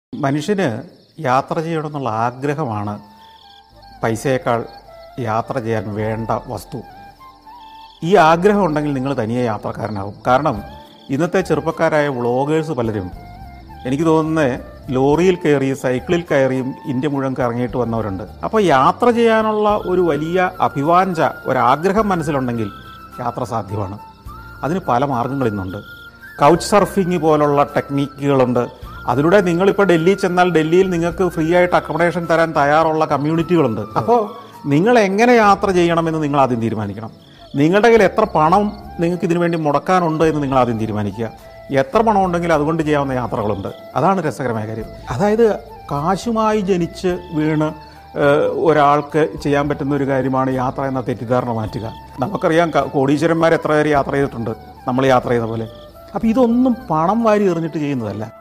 മനുഷ്യന് യാത്ര ചെയ്യണമെന്നുള്ള ആഗ്രഹമാണ് പൈസയേക്കാൾ യാത്ര ചെയ്യാൻ വേണ്ട വസ്തു ഈ ആഗ്രഹം ഉണ്ടെങ്കിൽ നിങ്ങൾ തനിയെ യാത്രക്കാരനാകും കാരണം ഇന്നത്തെ ചെറുപ്പക്കാരായ വ്ളോഗേഴ്സ് പലരും എനിക്ക് തോന്നുന്നത് ലോറിയിൽ കയറിയും സൈക്കിളിൽ കയറിയും ഇന്ത്യ മുഴുവൻ കറങ്ങിയിട്ട് വന്നവരുണ്ട് അപ്പോൾ യാത്ര ചെയ്യാനുള്ള ഒരു വലിയ അഭിവാഞ്ച ഒരാഗ്രഹം മനസ്സിലുണ്ടെങ്കിൽ യാത്ര സാധ്യമാണ് അതിന് പല മാർഗങ്ങൾ ഇന്നുണ്ട് കൗച്ച് സർഫിംഗ് പോലുള്ള ടെക്നിക്കുകളുണ്ട് അതിലൂടെ നിങ്ങളിപ്പോൾ ഡൽഹി ചെന്നാൽ ഡൽഹിയിൽ നിങ്ങൾക്ക് ഫ്രീ ആയിട്ട് അക്കോമഡേഷൻ തരാൻ തയ്യാറുള്ള കമ്മ്യൂണിറ്റികളുണ്ട് അപ്പോൾ നിങ്ങൾ എങ്ങനെ യാത്ര ചെയ്യണമെന്ന് നിങ്ങൾ ആദ്യം തീരുമാനിക്കണം നിങ്ങളുടെ കയ്യിൽ എത്ര പണം നിങ്ങൾക്ക് ഇതിനു വേണ്ടി മുടക്കാനുണ്ട് എന്ന് നിങ്ങൾ ആദ്യം തീരുമാനിക്കുക എത്ര പണം ഉണ്ടെങ്കിൽ അതുകൊണ്ട് ചെയ്യാവുന്ന യാത്രകളുണ്ട് അതാണ് രസകരമായ കാര്യം അതായത് കാശുമായി ജനിച്ച് വീണ് ഏഹ്, ഒരാൾക്ക് ചെയ്യാൻ പറ്റുന്ന ഒരു കാര്യമാണ് യാത്ര എന്ന തെറ്റിദ്ധാരണ മാറ്റുക നമുക്കറിയാം ക- കോടീശ്വരന്മാർ എത്ര പേര് യാത്ര ചെയ്തിട്ടുണ്ട് നമ്മൾ യാത്ര ചെയ്യുന്ന പോലെ അപ്പോൾ ഇതൊന്നും പണം വാരി എറിഞ്ഞിട്ട് ചെയ്യുന്നതല്ല